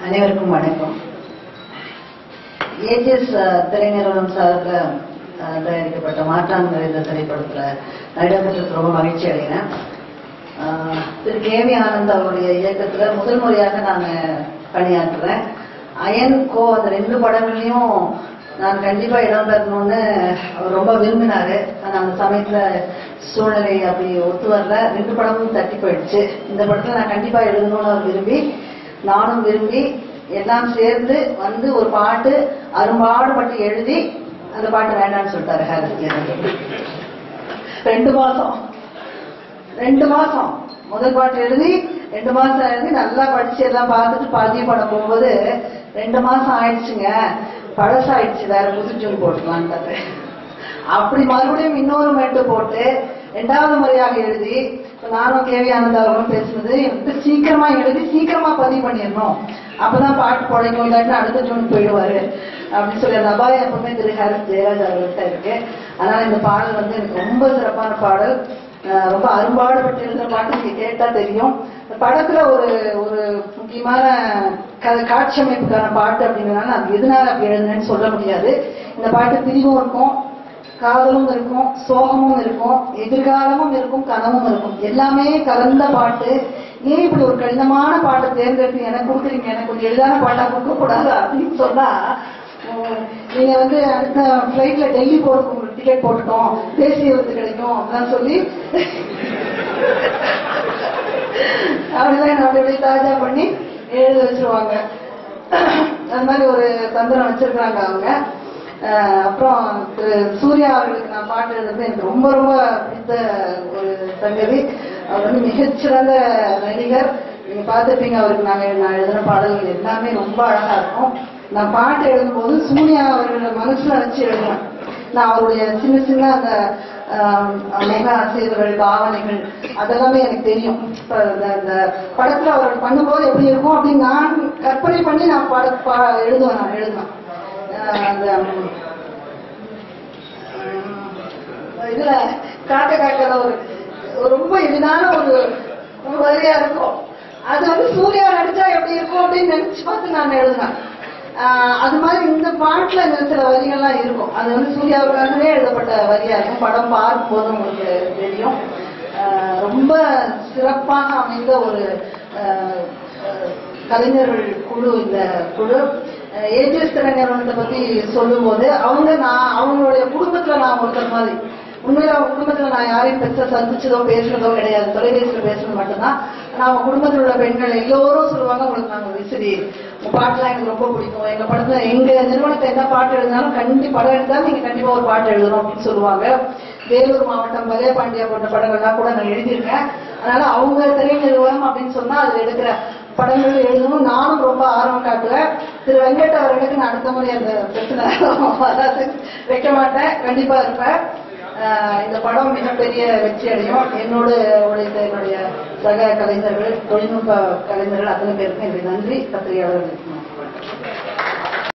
அனைவருக்கும் வணக்கம் ஏஜிஎஸ் திரைநிறுவனம் சார்பில் அஹ், தயாரிக்கப்பட்ட மாற்றான் நிறைந்த திரைப்படத்துல நடிப்பதற்கு ரொம்ப மகிழ்ச்சி அடைகிறேன் அஹ், திரு கே வி ஆனந்த் அவருடைய இயக்கத்துல முதல் முறையாக நான் பணியாற்றுறேன் அயன் கோ அந்த ரெண்டு படங்களையும் நான் கண்டிப்பா இடம் பெறணும்னு அவர் ரொம்ப விரும்பினாரு ஆனா அந்த சமயத்துல சூழ்நிலை அப்படி ஒத்து வரல ரெண்டு படமும் தட்டி போயிடுச்சு இந்த படத்துல நான் கண்டிப்பா எழுதணும்னு அவர் விரும்பி நானும் விரும்பி எல்லாம் சேர்ந்து வந்து ஒரு பாட்டு அரும்பாடுபட்டு எழுதி அந்த பாட்டு வேண்டாம்னு சொல்லிட்டாரு ஹாரிஸ் ஜெயராஜ். ரெண்டு மாசம் ரெண்டு மாசம் முதல் பாட்டு எழுதி ரெண்டு மாசம் எழுதி நல்லா படிச்சு எல்லாம் பார்த்துட்டு பதிவு பண்ண போகும்போது ரெண்டு மாசம் ஆயிடுச்சுங்க பழசாயிடுச்சு வேற புது ஜூன் போட்டுக்கலான்ட்டாரு அப்படி மறுபடியும் இன்னொரு மெட்டு போட்டு ரெண்டாவது முறையாக எழுதி இப்ப நானும் கேவி ஆனந்த் அவர்களும் பேசுனது எனக்கு சீக்கிரமா எழுதி சீக்கிரமா பதிவு பண்ணிடணும் அப்பதான் பாட்டு பிழைக்கும் இல்லாட்டி அடுத்த ஜூன் போயிடுவாரு அப்படின்னு சொல்லி அந்த அபாயம் எப்பவுமே திரு ஹாரிஸ் ஜெயராஜ் அவர்கள்ட்ட இருக்கு அதனால இந்த பாடல் வந்து எனக்கு ரொம்ப சிறப்பான பாடல் அஹ் ரொம்ப அரும்பாடுபட்டு எழுதுற பாட்டு நீங்க கேட்டா தெரியும் இந்த படத்துல ஒரு ஒரு முக்கியமான க- காட்சி அமைப்புக்கான பாட்டு அப்படிங்கிறனால அது எதனால அப்படி எழுதுனேன்னு சொல்ல முடியாது இந்த பாட்டு பிரிவும் இருக்கும் காதலும் இருக்கும் சோகமும் இருக்கும் எதிர்காலமும் இருக்கும் கனவும் இருக்கும் எல்லாமே கலந்த பாட்டு ஏன் இப்படி ஒரு கடினமான பாட்டை தேர்ந்தெடுத்து எனக்கு கொடுக்குறீங்க எனக்கு ஒரு எளிதான பாட்டா கொடுக்க கூடாது அப்படின்னு சொன்னா உம், நீங்க வந்து அடுத்த ஃபிளைட்ல டெல்லி போறதுக்கு உங்களுக்கு டிக்கெட் போட்டுட்டோம் தேசிய விருது கிடைக்கும் அப்படின்னு சொல்லி அப்படிதான் என்ன அப்படி அப்படியே தாஜா பண்ணி எழுத வச்சிருவாங்க அது மாதிரி ஒரு தந்திரம் வச்சிருக்கிறாங்க அவங்க அஹ் அப்புறம் திரு சூர்யா அவர்களுக்கு நான் பாட்டு எழுதுறது எனக்கு ரொம்ப ரொம்ப பிடித்த ஒரு சங்கதி அவர் வந்து மிகச்சிறந்த நடிகர் நீங்க பார்த்துருப்பீங்க அவருக்கு நாங்க நான் எழுதின பாடல்கள் எல்லாமே ரொம்ப அழகா இருக்கும் நான் பாட்டு எழுதும்போது சூர்யா அவர்களோட மனசுல வச்சு எழுதுவேன் நான் அவருடைய சின்ன சின்ன அந்த ஆம், முக அசைவுகள் பாவனைகள் அதெல்லாமே எனக்கு தெரியும் இப்ப இந்த- இந்த படத்துல அவர் பண்ணும்போது எப்படி இருக்கும் அப்படின்னு நான் கற்பனை பண்ணி நான் பட பா- எழுதுவேன் நான் எழுதுவேன் ஆஹ் அந்த ம், ம், இதுல காக்க காக்கல ஒரு ஒரு ரொம்ப எளிதான ஒரு ஒரு வரியா இருக்கும் அது வந்து சூர்யா நடிச்சா எப்படி இருக்கும் அப்படின்னு நினைச்சு பார்த்து நான் எழுதுனேன் ஆஹ் அது மாதிரி இந்த பாட்டுல இந்த சில வரிகள்லாம் இருக்கும் அது வந்து சூர்யாவுக்காகவே எழுதப்பட்ட வரியா இருக்கும் படம் பார்க்கும்போது உங்களுக்கு தெரியும் ஆஹ் ரொம்ப சிறப்பாக அமைந்த ஒரு ஆஹ் ஆஹ் கலைஞர்கள் குழு இந்த குழு ஏஜிஎஸ் திறன் நிறுவனத்தை பத்தி சொல்லும்போது அவங்க நான் அவங்களுடைய குடும்பத்துல நான் ஒருத்தர் மாதிரி உண்மையில அவங்க குடும்பத்துல நான் யாரையும் பெருசா சந்திச்சதோ பேசுனதோ கிடையாது தொலைபேசியில பேசுறது மட்டும்தான் ஆனா அவங்க குடும்பத்தில் உள்ள பெண்கள் எல்லோரும் சொல்லுவாங்க உங்களுக்கு நாங்க விசிறி உங்க பாட்டுலாம் எனக்கு ரொம்ப பிடிக்கும் எங்க படத்துல எங்க நிறுவனத்தை என்ன பாட்டு எழுதினாலும் கண்டி படம் எடுத்தாலும் நீங்க கண்டிப்பா ஒரு பாட்டு எழுதணும் அப்படின்னு சொல்லுவாங்க வேலூர் மாவட்டம் பலே பாண்டியா போன்ற படங்கள்லாம் கூட நான் எழுதியிருக்கேன் அதனால அவங்க திரை நிறுவனம் அப்படின்னு சொன்னா அதுல எடுக்கிற படங்கள் எழுதணும் நானும் ரொம்ப ஆர்வம் காட்டுவேன் திரு வெங்கட் அவர்களுக்கு நான் அடுத்த முறை அந்த பிரச்சனை வராது வைக்க மாட்டேன் கண்டிப்பா இருப்பேன் ஆஹ் இந்த படம் மிகப்பெரிய வெற்றி அடையும் என்னோடு உழைத்த என்னுடைய சக கலைஞர்கள் தொழில்நுட்ப கலைஞர்கள் அத்தனை பேருக்கும் என்னுடைய நன்றி பத்திரிகையாளர்களுக்கு